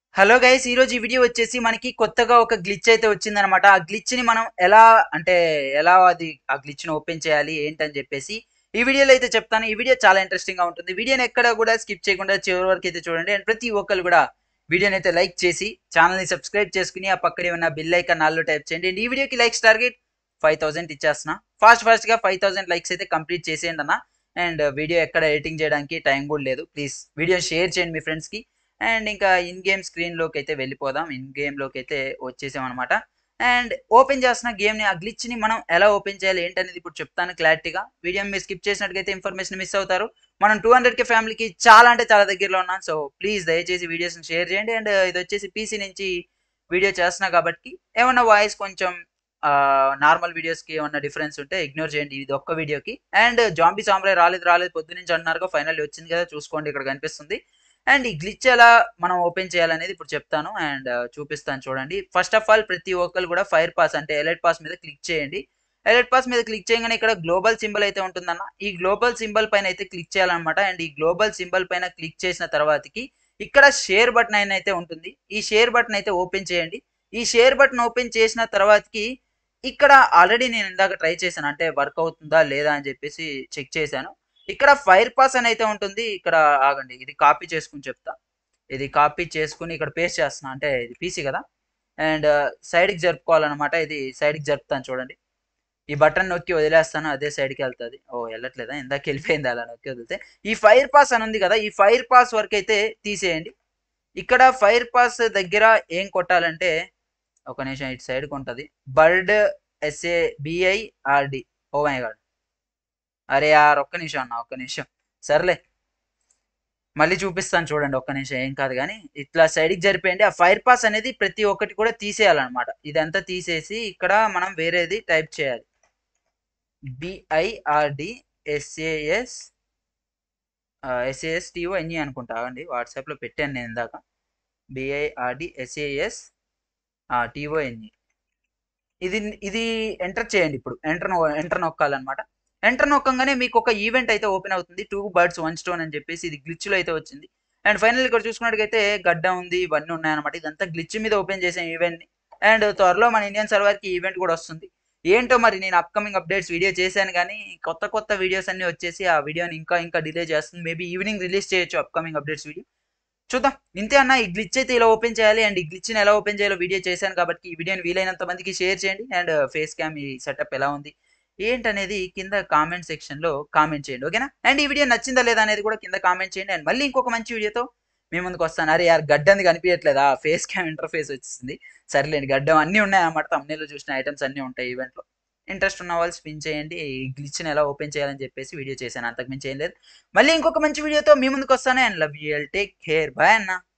hello guys ఈరోజు ఈ video వచ్చేసి మనకి కొత్తగా ఒక గ్లిచ్ అయితే వచ్చిందనమాట ఆ గ్లిచ్ ని మనం ఎలా అంటే ఎలా అది ఆ గ్లిచ్ ని ఓపెన్ చేయాలి ఏంటని చెప్పేసి ఈ వీడియోలో అయితే చెప్తాను ఈ వీడియో చాలా ఇంట్రెస్టింగ్ గా ఉంటుంది వీడియోని ఎక్కడ కూడా స్కిప్ చేయకుండా చివరి వరకు అయితే చూడండి అండ్ ప్రతి ఒక్కరు కూడా వీడియోని అయితే లైక్ చేసి ఛానల్ ని సబ్స్క్రైబ్ చేసుకుని ఆ పక్కనే ఉన్న బిల్ ఐకాన్ నాలుగు టైప్ చేయండి అండ్ ఈ వీడియోకి లైక్స్ టార్గెట్ ఫైవ్ థౌసండ్ ఇచ్చేస్తున్నా ఫాస్ట్ ఫాస్ట్ గా ఫైవ్ థౌసండ్ లైక్స్ అయితే కంప్లీట్ చేసేయండి అన్న అండ్ వీడియో ఎక్కడ ఎడిటింగ్ చేయడానికి టైం కూడా లేదు ప్లీజ్ వీడియో షేర్ చేయండి మీ ఫ్రెండ్స్ కి అండ్ ఇంకా ఇన్ గేమ్ స్క్రీన్ లోకి అయితే వెళ్ళిపోదాం ఇన్ గేమ్ లోకి అయితే వచ్చేసాం అనమాట అండ్ ఓపెన్ చేస్తున్న గేమ్ ని ఆ గ్లిచ్ ని మనం ఎలా ఓపెన్ చేయాలి ఏంటనేది ఇప్పుడు చెప్తాను క్లారిటీగా వీడియో మీరు స్కిప్ చేసినట్టుగైతే ఇన్ఫర్మేషన్ మిస్ అవుతారు మనం టూ హండ్రెడ్ కే ఫ్యామిలీకి చాలా అంటే చాలా దగ్గరలో ఉన్నాం సో ప్లీజ్ దయచేసి వీడియోస్ షేర్ చేయండి అండ్ ఇది వచ్చేసి పీసీ నుంచి వీడియో చేస్తున్నా కాబట్టి ఏమన్నా వాయిస్ కొంచెం నార్మల్ వీడియోస్ కి ఏమన్నా డిఫరెన్స్ ఉంటే ఇగ్నోర్ చేయండి ఇది ఒక్క వీడియోకి అండ్ జాంబీ సాంబ్రే రాలేదు రాలేదు పొద్దు నుంచి అంటున్నారు ఫైనల్ వచ్చింది కదా చూసుకోండి ఇక్కడ కనిపిస్తుంది అండ్ ఈ గ్లిచ్ ఎలా మనం ఓపెన్ చేయాలనేది ఇప్పుడు చెప్తాను అండ్ చూపిస్తాను చూడండి ఫస్ట్ ఆఫ్ ఆల్ ప్రతి ఒక్కరు కూడా ఫైర్ పాస్ అంటే ఎలర్ట్ పాస్ మీద క్లిక్ చేయండి ఎలర్ట్ పాస్ మీద క్లిక్ చేయగానే ఇక్కడ గ్లోబల్ సింబల్ అయితే ఉంటుందన్న ఈ గ్లోబల్ సింబల్ పైన అయితే క్లిక్ చేయాలన్నమాట అండ్ ఈ గ్లోబల్ సింబల్ పైన క్లిక్ చేసిన తర్వాతకి ఇక్కడ షేర్ బటన్ అయిన అయితే ఉంటుంది ఈ షేర్ బటన్ అయితే ఓపెన్ చేయండి ఈ షేర్ బటన్ ఓపెన్ చేసిన తర్వాతకి ఇక్కడ ఆల్రెడీ నేను ఇందాక ట్రై చేశాను అంటే వర్క్ అవుతుందా లేదా అని చెప్పేసి చెక్ చేశాను ఇక్కడ ఫైర్ పాస్ అని అయితే ఉంటుంది ఇక్కడ ఆగండి ఇది కాపీ చేసుకుని చెప్తా ఇది కాపీ చేసుకుని ఇక్కడ పేస్ట్ చేస్తున్నా అంటే ఇది పీసీ కదా అండ్ సైడ్కి జరుపుకోవాలన్నమాట ఇది సైడ్కి జరుపుతాను చూడండి ఈ బటన్ నొక్కి వదిలేస్తాను అదే సైడ్కి వెళ్తుంది ఓ వెళ్ళట్లేదా ఇందాక వెళ్ళిపోయింది అలా నొక్కి వదిలితే ఈ ఫైర్ పాస్ అని ఉంది కదా ఈ ఫైర్ పాస్ వరకు అయితే తీసేయండి ఇక్కడ ఫైర్ పాస్ దగ్గర ఏం కొట్టాలంటే ఒక నిమిషం ఇటు సైడ్కి ఉంటుంది bird S A B I R D oh my god అరే యార్ ఒక్క నిమిషం అన్న ఒక్క నిమిషం సర్లే మళ్ళీ చూపిస్తాను చూడండి ఒక్క నిమిషం ఏం కాదు కానీ ఇట్లా సైడ్కి జరిపేయండి ఆ ఫైర్ పాస్ అనేది ప్రతి ఒక్కటి కూడా తీసేయాలన్నమాట ఇదంతా తీసేసి ఇక్కడ మనం వేరేది టైప్ చేయాలి B I R D S A S S A S T O N E అనుకుంటా అండి వాట్సాప్లో పెట్టాను నేను ఇందాక బిఐఆర్డి ఎస్ఏఎస్ టీఓ ఎన్ఈ ఇది ఇది ఎంటర్ చేయండి ఇప్పుడు ఎంటర్ ఎంటర్ నొక్కాలన్నమాట ఎంటర్ నొక్కగానే మీకు ఒక ఈవెంట్ అయితే ఓపెన్ అవుతుంది టూ బర్డ్స్ వన్ స్టోన్ అని చెప్పేసి ఇది గ్లిచ్లో అయితే వచ్చింది అండ్ ఫైనల్ ఇక్కడ చూసుకున్నట్టుగైతే గడ్డ ఉంది ఇవన్నీ ఉన్నాయన్నమాట ఇదంతా గ్లిచ్ మీద ఓపెన్ చేసే ఈవెంట్ని అండ్ త్వరలో మన ఇండియన్ సర్వర్కి ఈవెంట్ కూడా వస్తుంది ఏంటో మరి నేను అప్కమింగ్ అప్డేట్స్ వీడియో చేశాను కానీ కొత్త కొత్త వీడియోస్ అన్ని వచ్చేసి ఆ వీడియోని ఇంకా ఇంకా డిలే చేస్తుంది మేబీ ఈవినింగ్ రిలీజ్ చేయొచ్చు అప్కమింగ్ అప్డేట్స్ వీడియో చూద్దాం ఇంతే అన్న ఈ గ్లిచ్ అయితే ఇలా ఓపెన్ చేయాలి అండ్ ఈ గ్లిచ్ని ఎలా ఓపెన్ చేయాలో వీడియో చేశాను కాబట్టి ఈ వీడియోని వీలైనంత మందికి షేర్ చేయండి అండ్ ఫేస్ క్యామ్ ఈ సెటప్ ఎలా ఉంది ఏంటనేది కింద కామెంట్ సెక్షన్లో కామెంట్ చేయండి ఓకేనా అండ్ ఈ వీడియో నచ్చిందా లేదా అనేది కూడా కింద కామెంట్ చేయండి అండ్ మళ్ళీ ఇంకొక మంచి వీడియోతో మీ ముందుకు వస్తాను అరే యార్ గడ్డంది కనిపించట్లేదా ఫేస్ క్యామ్ ఇంటర్ఫేస్ వచ్చింది సర్లేండి గడ్డం అన్నీ ఉన్నాయి అన్నమాట తమ్నేలో చూసిన ఐటమ్స్ అన్నీ ఉంటాయి ఈవెంట్లో ఇంట్రెస్ట్ ఉన్న వాళ్ళు స్పిన్ చేయండి ఈ గ్లిచ్ని ఎలా ఓపెన్ చేయాలని చెప్పేసి వీడియో చేశాను అంతకుమించి ఏం లేదు మళ్ళీ ఇంకొక మంచి వీడియోతో మీ ముందుకు వస్తాను and love you take care bye అన్న